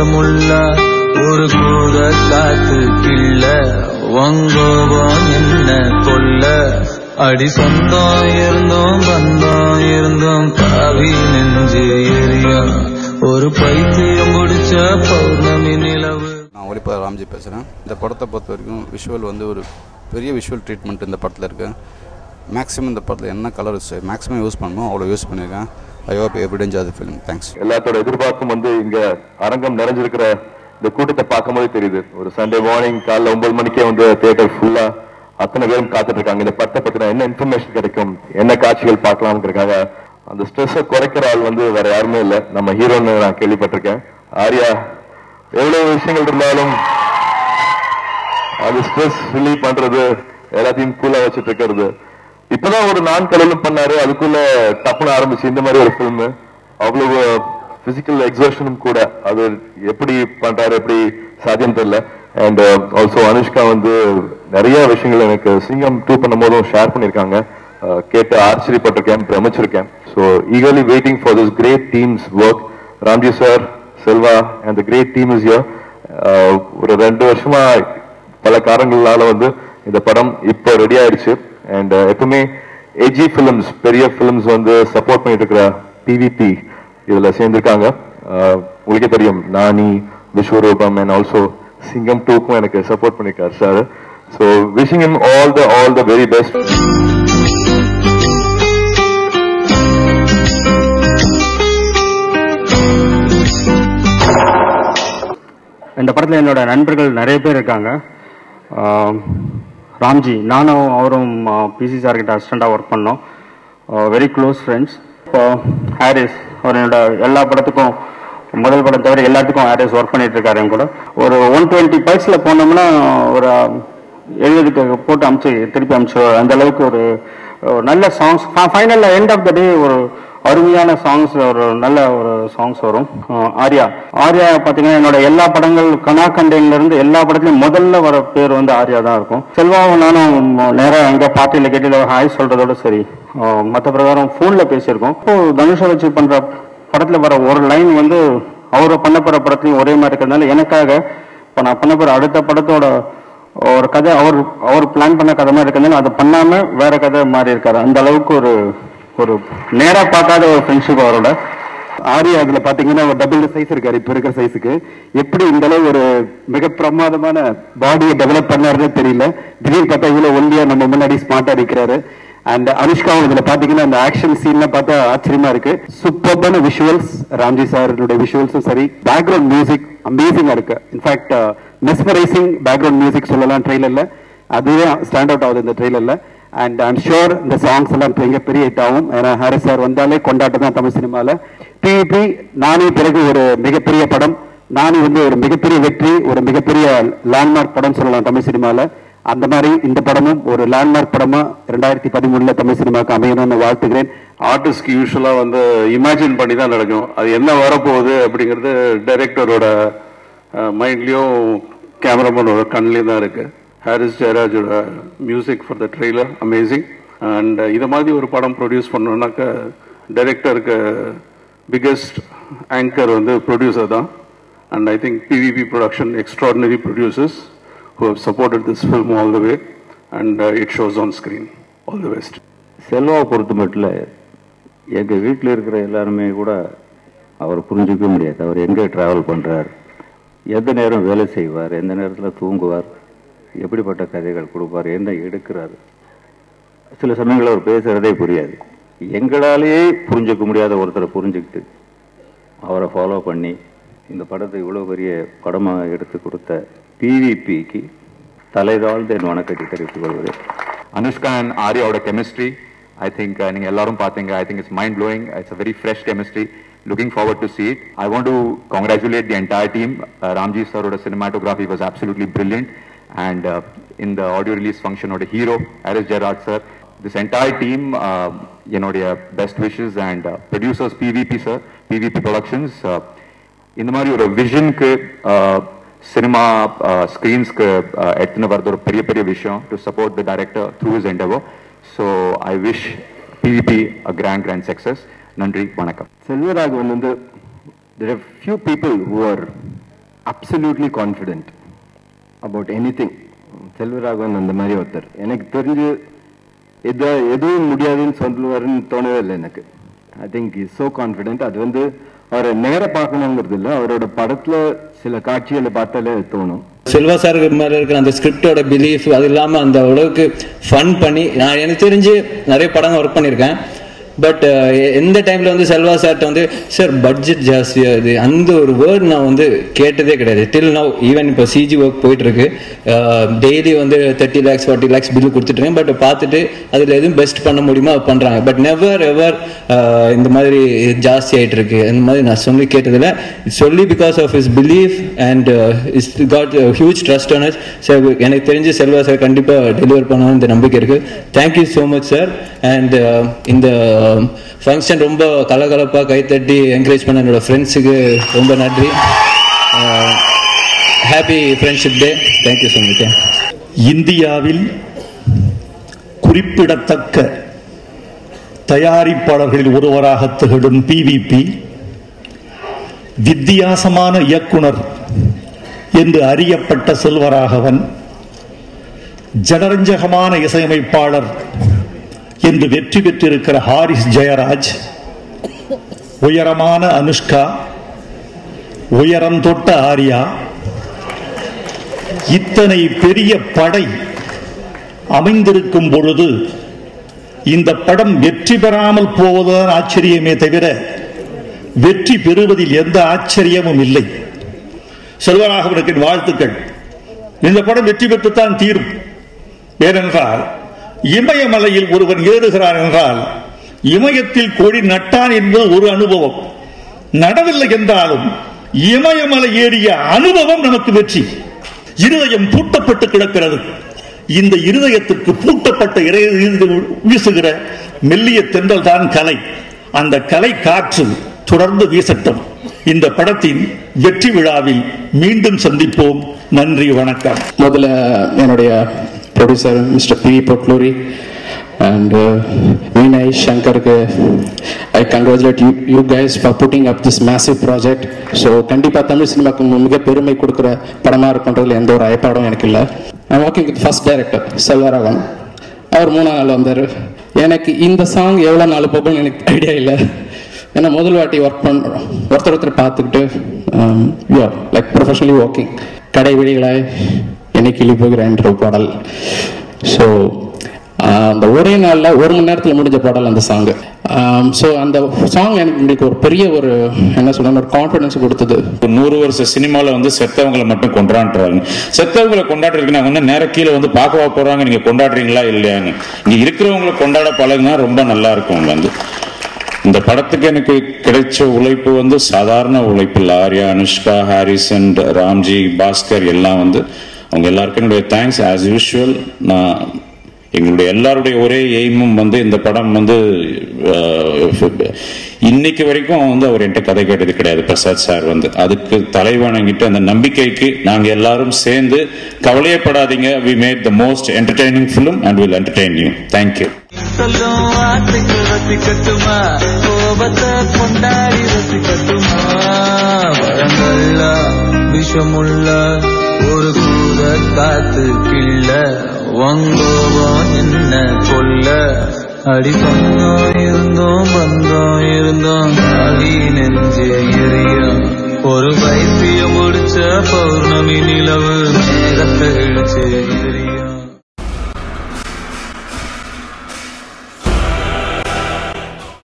விஷமுள்ள ஒரு கூட காத்து கிள்ள வங்கோபம் என்ன கொல்ல அடி சொந்தம் இருந்தோம் பந்தம் இருந்தோம் காவி நெஞ்சு எரியும் ஒரு பைத்தியம் முடிச்ச பௌர்ணமி நிலவு நான் ஒளிப்பா ராம்ஜி பேசுகிறேன் இந்த படத்தை பொறுத்த வரைக்கும் விஷுவல் வந்து ஒரு பெரிய விஷுவல் ட்ரீட்மெண்ட் இந்த படத்தில் இருக்கு மேக்ஸிமம் இந்த படத்தில் என்ன கலர் மேக்ஸிமம் யூஸ் பண்ணணுமோ அவ்வளோ யூஸ் பண்ணியிருக்கேன் ஐ ஹோப் எவ்ரி அது ஃபிலிம் தேங்க்ஸ் எல்லாத்தோட எதிர்பார்ப்பும் வந்து இங்க அரங்கம் நிறைஞ்சிருக்கிற இந்த கூட்டத்தை பார்க்கும்போது தெரியுது ஒரு சண்டே மார்னிங் காலைல ஒன்பது மணிக்கே வந்து தியேட்டர் ஃபுல்லா அத்தனை பேரும் காத்துட்டு இருக்காங்க இந்த படத்தை பத்தின என்ன இன்ஃபர்மேஷன் கிடைக்கும் என்ன காட்சிகள் பார்க்கலாம்ங்கிறதுக்காக அந்த ஸ்ட்ரெஸ்ஸை குறைக்கிற ஆள் வந்து வேற யாருமே இல்லை நம்ம ஹீரோன்னு நான் கேள்விப்பட்டிருக்கேன் ஆர்யா எவ்வளவு விஷயங்கள் இருந்தாலும் அது ஸ்ட்ரெஸ் ரிலீவ் பண்றது எல்லாத்தையும் கூலா வச்சுட்டு இருக்கிறது இப்பதான் ஒரு நான் கடலும் பண்ணாரு அதுக்குள்ள டப்புன்னு ஆரம்பிச்சு இந்த மாதிரி ஒரு ஃபிலிம் அவ்வளவு பிசிக்கல் எக்ஸர்ஷனும் கூட அது எப்படி பண்றாரு எப்படி சாத்தியம் தெரியல அண்ட் ஆல்சோ அனுஷ்கா வந்து நிறைய விஷயங்கள் எனக்கு சிங்கம் டூ பண்ணும் போதும் ஷேர் பண்ணிருக்காங்க அஹ், கேட்டு ஆச்சரியப்பட்டிருக்கேன் பிரமிச்சிருக்கேன் so eagerly waiting for this great team's work Ramji sir Selva and the great team is யர் ஒரு ரெண்டு வருஷமா பல காரணங்களால வந்து இந்த படம் இப்போ ரெடி ஆயிடுச்சு அண்ட் எப்பவுமே ஏஜி ஃபிலிம்ஸ் பெரிய ஃபிலிம்ஸ் வந்து சப்போர்ட் பண்ணிட்டு இருக்கிற பிவிபி இதுல சேர்ந்திருக்காங்க அஹ், உங்களுக்கே தெரியும் நானி விஸ்வரூபம் அண்ட் ஆல்சோ சிங்கம் டூக்கும் எனக்கு சப்போர்ட் பண்ணிருக்காரு sir so wishing him all the all the very best இந்த படத்தில் என்னோட நண்பர்கள் நிறைய பேர் இருக்காங்க ஆஹ் ராம்ஜி நானும் அவரும் பிசி சார் கிட்ட அசிஸ்டண்டாக ஒர்க் பண்ணோம் வெரி க்ளோஸ் ஃப்ரெண்ட்ஸ் இப்போ ஹாரிஸ் அவர் என்னோட எல்லா படத்துக்கும் முதல் படம் தவிர எல்லாத்துக்கும் ஹாரிஸ் ஒர்க் பண்ணிட்டு இருக்காரு என் கூட ஒரு ஒன் டுவெண்ட்டி பைக்ஸில் போனோம்னா ஒரு எழுதுக்கு போட்டு அமிச்சு திருப்பி அமிச்சு அந்த அளவுக்கு ஒரு ஒரு நல்ல சாங்ஸ் ஃபைனலில் எண்ட் ஆஃப் த டே ஒரு அருமையான சாங்ஸ் ஒரு நல்ல ஒரு சாங்ஸ் வரும் அஹ் ஆர்யா ஆர்யா பார்த்தீங்கன்னா என்னோட எல்லா படங்கள் கனா கண்டேன்ல இருந்து எல்லா படத்துலயும் முதல்ல வர பேர் வந்து ஆர்யா தான் இருக்கும் செல்வாவும் நானும் நேரா எங்க பார்ட்டியில கேட்டில ஹாய் சொல்றதோட சரி அஹ் மத்த பிரகாரம் போன்ல பேசியிருக்கோம் இப்போ தனுஷை வச்சு பண்ற படத்துல வர ஒரு லைன் வந்து அவரை பண்ண போற படத்துலயும் ஒரே மாதிரி இருக்கிறதுனால எனக்காக இப்ப நான் பண்ண போற அடுத்த படத்தோட ஒரு கதை அவர் அவர் பிளான் பண்ண கதை மாதிரி இருக்கிறதுனால அதை பண்ணாம வேற கதை மாறி இருக்காரு அந்த அளவுக்கு ஒரு ஒரு நேரா பார்க்காத ஒரு ஃப்ரெண்ட்ஷிப் அவரோட ஆரியா அதுல பாத்தீங்கன்னா ஒரு டபுள் சைஸ் இருக்காரு இப்ப இருக்கிற சைஸுக்கு எப்படி இந்த அளவு ஒரு மிக பிரமாதமான பாடியை டெவலப் பண்ணாருன்னே தெரியல திடீர்னு பார்த்தா இவ்வளவு ஒல்லியா நம்ம முன்னாடி ஸ்மார்ட்டா நிக்கிறாரு அண்ட் அனுஷ்காவும் இதுல பாத்தீங்கன்னா அந்த ஆக்ஷன் சீன்லாம் பார்த்தா ஆச்சரியமா இருக்கு சூப்பர்பான விஷுவல்ஸ் ராம்ஜி சாருடைய விஷுவல்ஸும் சரி பேக்ரவுண்ட் மியூசிக் அமேசிங்கா இருக்கு இன்ஃபேக்ட் மெஸ்மரைசிங் பேக்ரவுண்ட் மியூசிக் சொல்லலாம் ட்ரெயிலர்ல அதுவே ஸ்டாண்ட் அவுட் ஆகுது இந்த ட்ரெயிலர்ல அண்ட் ஐம் ஷோர் இந்த சாங்ஸ் எல்லாம் மிகப்பெரிய ஹிட் ஆகும் ஏன்னா ஹாரிஸ் சார் வந்தாலே கொண்டாட்டம் தான் தமிழ் சினிமால டிபி நானே பிறகு ஒரு மிகப்பெரிய படம் நானே வந்து ஒரு மிகப்பெரிய வெற்றி ஒரு மிகப்பெரிய லேண்ட்மார்க் படம் சொல்லலாம் தமிழ் சினிமால அந்த மாதிரி இந்த படமும் ஒரு லேண்ட்மார்க் படமா ரெண்டாயிரத்தி பதிமூணுல தமிழ் சினிமாக்கு அமையணும்னு வாழ்த்துகிறேன் ஆர்டிஸ்ட்க்கு யூஸ்வலா வந்து இமேஜின் பண்ணி தான் நடக்கும் அது என்ன வரப்போகுது அப்படிங்கிறது டைரக்டரோட மைண்ட்லயும் கேமராமேனோட கண்ணிலையும் தான் இருக்கு ஹாரிஸ் ஜெயராஜோட music for the trailer amazing and இதை மாதிரி ஒரு படம் ப்ரொடியூஸ் பண்ணோம்னாக்க டைரக்டருக்கு பிக்கெஸ்ட் ஆங்கர் வந்து ப்ரொடியூசர் தான் and I think PVP production extraordinary producers who have supported this film all the way and uh, it shows on screen. All the best. செல்வாவை பொறுத்த மட்டும் எங்கள் வீட்டில் இருக்கிற எல்லாருமே கூட அவர் புரிஞ்சிக்கவே முடியாது அவர் எங்கே ட்ராவல் பண்ணுறார் எந்த நேரம் வேலை செய்வார் எந்த நேரத்தில் தூங்குவார் எப்படிப்பட்ட கதைகள் கொடுப்பார் என்ன எடுக்கிறார் சில சமயங்களில் அவர் பேசுகிறதே புரியாது எங்களாலேயே புரிஞ்சிக்க முடியாத ஒருத்தரை புரிஞ்சுக்கிட்டு அவரை ஃபாலோ பண்ணி இந்த படத்தை இவ்வளோ பெரிய படமாக எடுத்து கொடுத்த பிவிபிக்கு தலைதாழ்ந்த என் வணக்கத்தை தெரிவித்துக் கொள்கிறேன் அனுஷ்கா அண்ட் ஆர்யாவோட கெமிஸ்ட்ரி ஐ திங்க் நீங்க எல்லாரும் பார்த்தீங்க I think it's mind blowing it's very fresh chemistry looking forward to see it I want to congratulate the entire team Ramji சாரோட cinematography was absolutely brilliant and uh, in the audio release function ஓட hero Harris ஜெராட் sir this entire team uh, என்னுடைய best wishes and producers PVP sir PVP productions இந்த மாதிரி ஒரு விஷனுக்கு cinema ஸ்க்ரீன்ஸ்க்கு எடுத்துன்னு வரது ஒரு பெரிய பெரிய விஷயம் to support the director through his endeavour so I wish PVP a grand grand success நன்றி வணக்கம் செல்வராகவன் வந்து there are few people who are absolutely confident about anything Selvaraghavan அந்த மாதிரி ஒருத்தர் எனக்கு தெரிஞ்சு எத எதுவும் முடியாதுன்னு சொல்லுவாருன்னு தோணவே இல்லை எனக்கு I think he's so confident அது வந்து அவரை நேர பார்க்கணுங்கிறது இல்லை அவரோட படத்துல சில காட்சிகளை பார்த்தாலே தோணும் செல்வா சார் மேல இருக்கிற அந்த ஸ்கிரிப்டோட பிலீஃப் அது இல்லாம அந்த அளவுக்கு ஃபன் பண்ணி நான் எனக்கு தெரிஞ்சு நிறைய படங்கள் ஒர்க் பண்ணியிருக்கேன் பட் எந்த டைம்ல வந்து செல்வா சார்ட்ட வந்து சார் பட்ஜெட் ஜாஸ்தியா இது அந்த ஒரு வேர்ட் நான் வந்து கேட்டதே கிடையாது டில் நவ் ஈவன் இப்போ சிஜி ஒர்க் போயிட்டு இருக்கு டெய்லி வந்து thirty lakhs forty lakhs bill கொடுத்துட்டு பட் பார்த்துட்டு அதில் எதுவும் பெஸ்ட் பண்ண முடியுமோ அது பண்றாங்க பட் நெவர் எவர் இந்த மாதிரி ஜாஸ்தி ஆயிட்டு இருக்கு இந்த மாதிரி நான் சொல்லி கேட்டதில்ல சொல்லி because of his belief and he's got huge trust on sir எனக்கு தெரிஞ்சு செல்வா சார் கண்டிப்பாக டெலிவர் பண்ணணும் இந்த நம்பிக்கை இருக்கு thank you so much sir and இந்த ஃபங்க்ஷன் ரொம்ப கலகலப்பாக கைத்தட்டி என்கரேஜ் பண்ண என்னோட ஃப்ரெண்ட்ஸுக்கு ரொம்ப நன்றி happy friendship day thank you so much இந்தியாவில் குறிப்பிடத்தக்க தயாரிப்பாளர்களில் ஒருவராக திகழும் பிவிபி வித்தியாசமான இயக்குனர் என்று அறியப்பட்ட செல்வராகவன் ஜனரஞ்சகமான இசையமைப்பாளர் என்று வெற்றி பெற்றிருக்கிற ஹாரிஸ் ஜெயராஜ் உயரமான அனுஷ்கா உயரம் தொட்ட ஆர்யா இத்தனை பெரிய படை அமைந்திருக்கும் பொழுது இந்த படம் வெற்றி பெறாமல் போவதுதான் ஆச்சரியமே தவிர வெற்றி பெறுவதில் எந்த ஆச்சரியமும் இல்லை செல்வராகவனுக்கு வாழ்த்துக்கள் இந்த படம் வெற்றி பெற்றுத்தான் தீரும் ஏனென்றால் இமயமலையில் ஒருவன் ஏறுகிறான் என்றால் இமயத்தில் கொடி நட்டான் என்பது ஒரு அனுபவம் நடவில்லை என்றாலும் இமயமலை ஏறிய அனுபவம் நமக்கு வெற்றி இருதயம் பூட்டப்பட்டு கிடக்கிறது இந்த இருதயத்திற்கு பூட்டப்பட்ட இறையிலிருந்து வீசுகிற மெல்லிய தென்றல் தான் கலை அந்த கலை காற்று தொடர்ந்து வீசட்டும் இந்த படத்தின் வெற்றி விழாவில் மீண்டும் சந்திப்போம் நன்றி வணக்கம் முதல்ல என்னுடைய producer mister P Potluri and Vinay சங்கருக்கு I congratulate you you guys for putting up this massive project so கண்டிப்பாக தமிழ் சினிமாக்கு மிக பெருமை கொடுக்குற படமாக இருக்குன்றதுல எந்த ஒரு ஐப்பாடும் எனக்கு இல்லை நான் walking with first director Selvaraghavan அவர் மூணாம் நாள் வந்தார் எனக்கு இந்த சாங் எவ்வளோ நாள் போகும்னு எனக்கு ஐடியா இல்லை ஏன்னா முதல் வாட்டி ஒர்க் பண்ணுறோம் ஒருத்தர் ஒருத்தர் பார்த்துக்கிட்டு யோ லைக் ப்ரொஃபஷனலி ஒர்க்கிங் கடை விழிகளாய் என்னை கிளி போகிறேன்ற பாடல் ஸோ அந்த ஒரே நாளில் ஒரு மணி நேரத்தில் முடிஞ்ச பாடல் அந்த சாங்கு ஸோ அந்த சாங் எனக்கு எங்களுக்கு ஒரு பெரிய ஒரு என்ன சொல்றது ஒரு கான்ஃபிடன்ஸ் கொடுத்தது ஒரு நூறு வருஷ சினிமாவில் வந்து செத்தவங்களை மட்டும் கொண்டாடுறாங்க செத்தவங்களை கொண்டாடுறதுக்கு வந்து நேர கீழே வந்து பார்க்கவா போறாங்க நீங்க கொண்டாடுறீங்களா இல்லையான்னு இங்க இருக்கிறவங்களை கொண்டாட பழகுனா ரொம்ப நல்லா இருக்கும் வந்து இந்த படத்துக்கு எனக்கு கிடைச்ச உழைப்பு வந்து சாதாரண உழைப்பு இல்லை ஆர்யா அனுஷ்கா ஹாரிஸ் அண்ட் ராம்ஜி பாஸ்கர் எல்லாம் வந்து அவங்க எல்லாருக்கும் என்னுடைய தேங்க்ஸ் ஆஸ் யூஷுவல் நான் எங்களுடைய எல்லாருடைய ஒரே எய்மும் வந்து இந்த படம் வந்து இன்னைக்கு வரைக்கும் வந்து அவர் என்கிட்ட கதை கேட்டது கிடையாது பிரசாத் சார் வந்து அதுக்கு தலைவணங்கிட்டு அந்த நம்பிக்கைக்கு நாங்க எல்லாரும் சேர்ந்து கவலையப்படாதீங்க we made the most entertaining film and will entertain you thank you சொல்லும் வார்த்தைக்கு ரசிக்கட்டுமா கோபத்தை கொண்டாடி ரசிக்கட்டுமா வழங்கல்ல விஷமுள்ள ஒரு கூட காத்து கிள்ள வங்கோபம் என்ன கொல்ல அடி சொந்தம் இருந்தோம் பந்தம் இருந்தோம் காலி நெஞ்சு எரியும் ஒரு பைத்தியம் முடிச்ச பௌர்ணமி நிலவு மேகத்தை இழுச்சு எரியும்